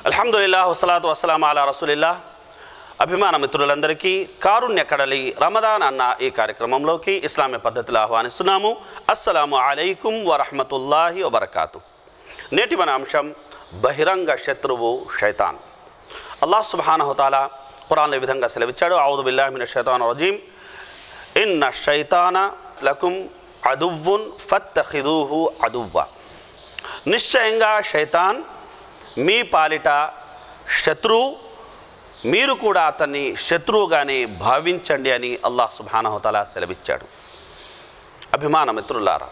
అల్హమ్దుల్లా వసలాతు వసలాం అలా రసూలిల్లా అభిమాన మిత్రులందరికీ కారుణ్య కడలి రమదాన్ అన్న ఈ కార్యక్రమంలోకి ఇస్లామీ పద్ధతిలో ఆహ్వానిస్తున్నాము అస్సలాము అలైకుం వరహమతుల్లాహి వబర్కాతు నేటి మన అంశం బహిరంగ శత్రువు షైతాన్ అల్లాహ్ సుబానహుతాల ఖురాన్లో ఈ విధంగా సెలవిచ్చాడు ఆవుదు బిల్లాహిమిన షైతాన్ రజీం ఇన్న షైతాన లకుం అదువ్వున్ ఫత్తఖిదూహు అదువ్వ నిశ్చయంగా శైతాన్ మీ పాలిట శత్రువు మీరు కూడా అతన్ని శత్రువుగానే భావించండి అని అల్లాహ్ సుబానహతల సెలవిచ్చాడు అభిమాన మిత్రులారా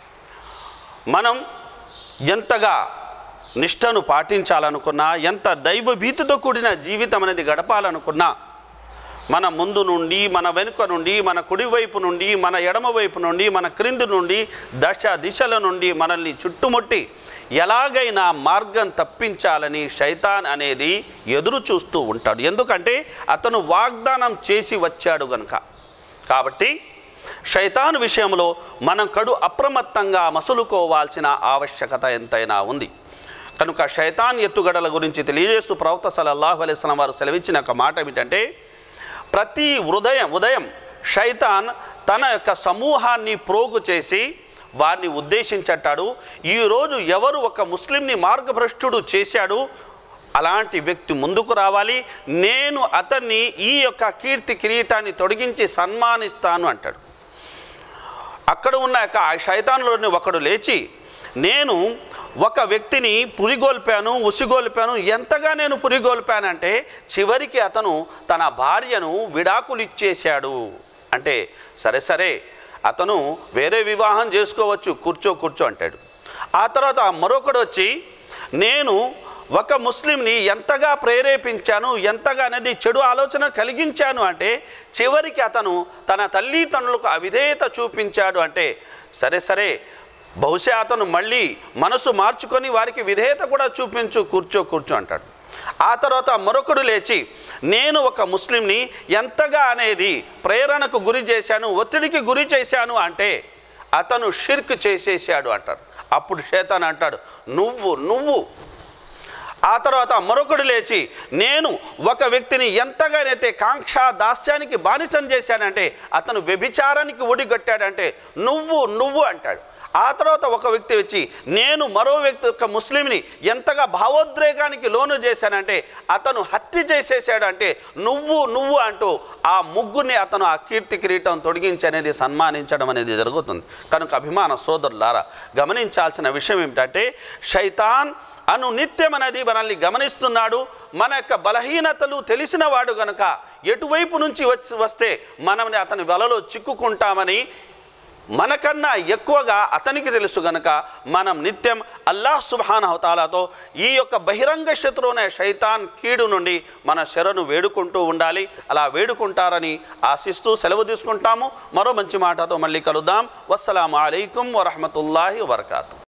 మనం ఎంతగా నిష్టను పాటించాలనుకున్నా ఎంత దైవభీతితో కూడిన జీవితం అనేది గడపాలనుకున్నా మన ముందు నుండి మన వెనుక నుండి మన కుడివైపు నుండి మన ఎడమ వైపు నుండి మన క్రింది నుండి దశ దిశల నుండి మనల్ని చుట్టుముట్టి ఎలాగైనా మార్గం తప్పించాలని శైతాన్ అనేది ఎదురు చూస్తూ ఉంటాడు ఎందుకంటే అతను వాగ్దానం చేసి వచ్చాడు గనుక కాబట్టి శైతాన్ విషయంలో మనం కడు అప్రమత్తంగా మసులుకోవాల్సిన ఆవశ్యకత ఎంతైనా ఉంది కనుక శైతాన్ ఎత్తుగడల గురించి తెలియజేస్తూ ప్రవక్త సలల్లాహు అలైస్లాం వారు సెలవిచ్చిన ఒక మాట ఏమిటంటే ప్రతి ఉదయం ఉదయం శైతాన్ తన యొక్క సమూహాన్ని ప్రోగు చేసి వారిని ఉద్దేశించట్టాడు ఈరోజు ఎవరు ఒక ముస్లింని మార్గభ్రష్టుడు చేశాడు అలాంటి వ్యక్తి ముందుకు రావాలి నేను అతన్ని ఈ యొక్క కీర్తి కిరీటాన్ని తొలగించి సన్మానిస్తాను అంటాడు అక్కడ ఉన్న యొక్క ఆ శైతాన్లోని ఒకడు లేచి నేను ఒక వ్యక్తిని పురిగొల్పాను ఉసిగొల్పాను ఎంతగా నేను పురిగొల్పానంటే చివరికి అతను తన భార్యను విడాకులు ఇచ్చేశాడు అంటే సరే సరే అతను వేరే వివాహం చేసుకోవచ్చు కూర్చో కూర్చో అంటాడు ఆ తర్వాత మరొకడు వచ్చి నేను ఒక ముస్లింని ఎంతగా ప్రేరేపించాను ఎంతగా అనేది చెడు ఆలోచన కలిగించాను అంటే చివరికి అతను తన తల్లిదండ్రులకు అవిధేయత చూపించాడు అంటే సరే సరే బహుశా అతను మళ్ళీ మనసు మార్చుకొని వారికి విధేయత కూడా చూపించు కూర్చో కూర్చో అంటాడు ఆ తర్వాత మరొకడు లేచి నేను ఒక ముస్లింని ఎంతగా అనేది ప్రేరణకు గురి చేశాను ఒత్తిడికి గురి చేశాను అంటే అతను షిర్క్ చేసేసాడు అంటాడు అప్పుడు శేతాన్ అంటాడు నువ్వు నువ్వు ఆ తర్వాత మరొకడు లేచి నేను ఒక వ్యక్తిని ఎంతగానైతే కాంక్ష దాస్యానికి బానిసం చేశానంటే అతను వ్యభిచారానికి ఒడిగట్టాడంటే నువ్వు నువ్వు అంటాడు ఆ తర్వాత ఒక వ్యక్తి వచ్చి నేను మరో వ్యక్తి ఒక ముస్లింని ఎంతగా భావోద్రేకానికి లోను చేశానంటే అతను హత్య చేసేసాడు అంటే నువ్వు నువ్వు అంటూ ఆ ముగ్గురిని అతను ఆ కీర్తి కిరీటం తొడిగించి అనేది సన్మానించడం అనేది జరుగుతుంది కనుక అభిమాన సోదరులారా గమనించాల్సిన విషయం ఏమిటంటే శైతాన్ అను నిత్యం అనేది మనల్ని గమనిస్తున్నాడు మన యొక్క బలహీనతలు తెలిసిన వాడు గనక ఎటువైపు నుంచి వచ్చి వస్తే మనం అతని వలలో చిక్కుకుంటామని మనకన్నా ఎక్కువగా అతనికి తెలుసు గనక మనం నిత్యం అల్లాహ్ సుబానహతాలతో ఈ యొక్క బహిరంగ శత్రువునే శైతాన్ కీడు నుండి మన శరణు వేడుకుంటూ ఉండాలి అలా వేడుకుంటారని ఆశిస్తూ సెలవు తీసుకుంటాము మరో మంచి మాటతో మళ్ళీ కలుద్దాం వస్సలాము అలైకుం వరహమతుల్లాహి వబర్కాతు